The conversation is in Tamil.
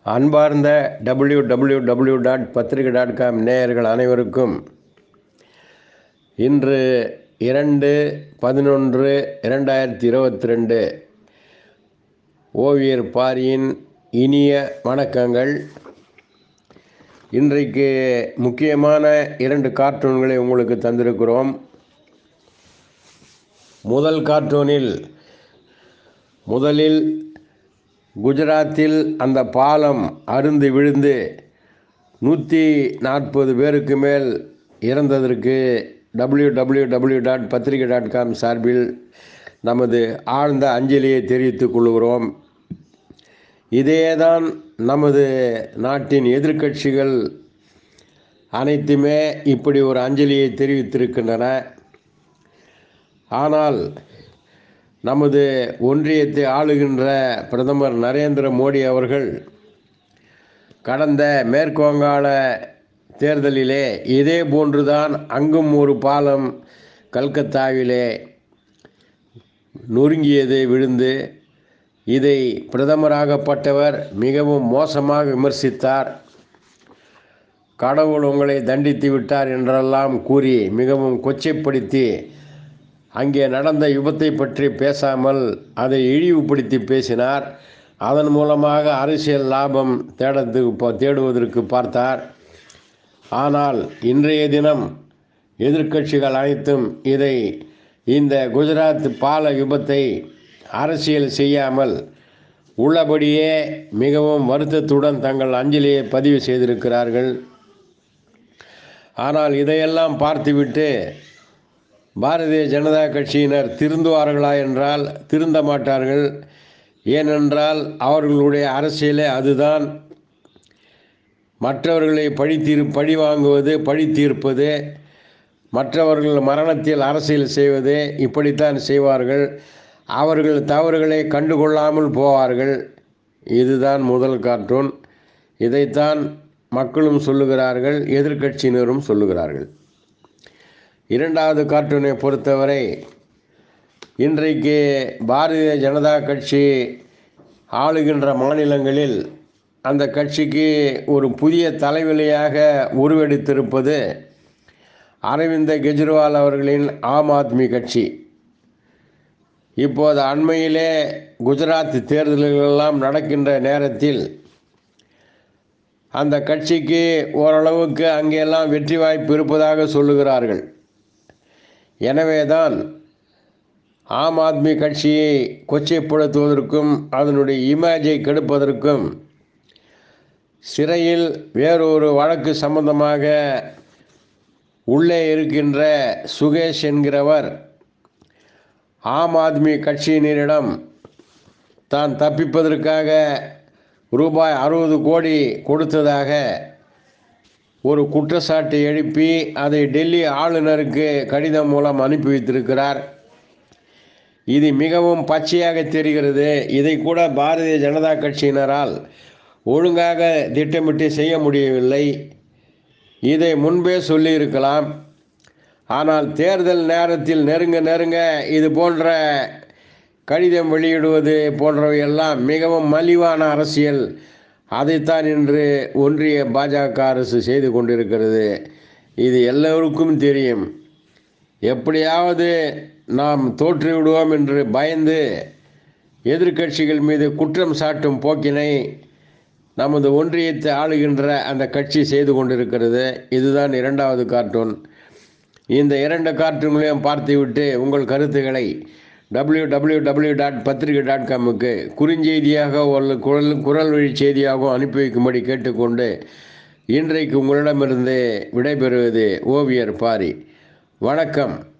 அன்பார்ந்த W W W dot Pathrikai dot com நேயர்கள் அனைவருக்கும் இன்று இரண்டு பதினொன்று இரண்டாயிரத்தி இருபத்தி ரெண்டு ஓவியர் பாரியின் இனிய வணக்கங்கள் இன்றைக்கு முக்கியமான இரண்டு கார்ட்டூன்களை உங்களுக்கு தந்திருக்கிறோம் முதல் கார்ட்டூனில் முதலில் குஜராத்தில் அந்த பாலம் அருந்து விழுந்து நூற்றி நாற்பது பேருக்கு மேல் இறந்ததற்கு W W W dot Pathrikai dot com சார்பில் நமது ஆழ்ந்த அஞ்சலியை தெரிவித்துக் கொள்கிறோம் இதேதான் நமது நாட்டின் எதிர்க்கட்சிகள் அனைத்துமே இப்படி ஒரு அஞ்சலியை தெரிவித்திருக்கின்றன ஆனால் நமது ஒன்றியத்தை ஆளுகின்ற பிரதமர் நரேந்திர மோடி அவர்கள் கடந்த மேற்குவங்காள தேர்தலிலே இதே போன்றுதான் அங்கும் ஒரு பாலம் கல்கத்தாவிலே நொறுங்கியது விழுந்து இதை பிரதமராகப்பட்டவர் மிகவும் மோசமாக விமர்சித்தார் கடவுள் உங்களை தண்டித்து விட்டார் என்றெல்லாம் கூறி மிகவும் கொச்சைப்படுத்தி அங்கே நடந்த விபத்தை பற்றி பேசாமல் அதை இழிவுபடுத்தி பேசினார் அதன் மூலமாக அரசியல் லாபம் தேடத்துக்கு தேடுவதற்கு பார்த்தார் ஆனால் இன்றைய தினம் எதிர்க்கட்சிகள் அனைத்தும் இதை இந்த குஜராத் பால விபத்தை அரசியல் செய்யாமல் உள்ளபடியே மிகவும் வருத்தத்துடன் தங்கள் அஞ்சலியை பதிவு செய்திருக்கிறார்கள் ஆனால் இதையெல்லாம் பார்த்துவிட்டு பாரதிய ஜனதா கட்சியினர் திருந்துவார்களா என்றால் திருந்த மாட்டார்கள் ஏனென்றால் அவர்களுடைய அரசியலே அதுதான் மற்றவர்களை பழி தீர் பழி வாங்குவது பழி தீர்ப்பது மற்றவர்கள் மரணத்தில் அரசியல் செய்வது இப்படித்தான் செய்வார்கள் அவர்கள் தவறுகளை கண்டுகொள்ளாமல் போவார்கள் இதுதான் முதல் கார்ட்டூன் இதைத்தான் மக்களும் சொல்லுகிறார்கள் எதிர்க்கட்சியினரும் சொல்லுகிறார்கள் இரண்டாவது கார்ட்டூனை பொறுத்தவரை இன்றைக்கு பாரதிய ஜனதா கட்சி ஆளுகின்ற மாநிலங்களில் அந்த கட்சிக்கு ஒரு புதிய தலைவலியாக உருவெடுத்திருப்பது அரவிந்த கெஜ்ரிவால் அவர்களின் ஆம் ஆத்மி கட்சி இப்போது அண்மையிலே குஜராத் தேர்தல்களெல்லாம் நடக்கின்ற நேரத்தில் அந்த கட்சிக்கு ஓரளவுக்கு அங்கெல்லாம் வெற்றி வாய்ப்பு இருப்பதாக சொல்லுகிறார்கள் எனவேதான் ஆம் ஆத்மி கட்சியை கொச்சைப்படுத்துவதற்கும் அதனுடைய இமேஜை கெடுப்பதற்கும் சிறையில் வேறொரு வழக்கு சம்பந்தமாக உள்ளே இருக்கின்ற சுகேஷ் என்கிறவர் ஆம் ஆத்மி கட்சியினரிடம் தான் தப்பிப்பதற்காக ரூபாய் அறுபது கோடி கொடுத்ததாக ஒரு குற்றச்சாட்டை எழுப்பி அதை டெல்லி ஆளுநருக்கு கடிதம் மூலம் அனுப்பி வைத்திருக்கிறார் இது மிகவும் பச்சையாக தெரிகிறது இதை கூட பாரதிய ஜனதா கட்சியினரால் ஒழுங்காக திட்டமிட்டு செய்ய முடியவில்லை இதை முன்பே சொல்லியிருக்கலாம் ஆனால் தேர்தல் நேரத்தில் நெருங்க நெருங்க இது போன்ற கடிதம் வெளியிடுவது போன்றவையெல்லாம் மிகவும் மலிவான அரசியல் அதைத்தான் இன்று ஒன்றிய பாஜக அரசு செய்து கொண்டிருக்கிறது இது எல்லோருக்கும் தெரியும் எப்படியாவது நாம் தோற்றுவிடுவோம் என்று பயந்து எதிர்க்கட்சிகள் மீது குற்றம் சாட்டும் போக்கினை நமது ஒன்றியத்தை ஆளுகின்ற அந்த கட்சி செய்து கொண்டிருக்கிறது இதுதான் இரண்டாவது கார்ட்டூன் இந்த இரண்டு கார்ட்டூன்களையும் பார்த்துவிட்டு உங்கள் கருத்துக்களை W W W dot Pathrikai dot காமுக்கு குறுஞ்செய்தியாக ஒரு குரல் குரல் வழி செய்தியாகவும் அனுப்பி வைக்கும்படி கேட்டுக்கொண்டு இன்றைக்கு உங்களிடமிருந்து விடைபெறுவது ஓவியர் பாரி வணக்கம்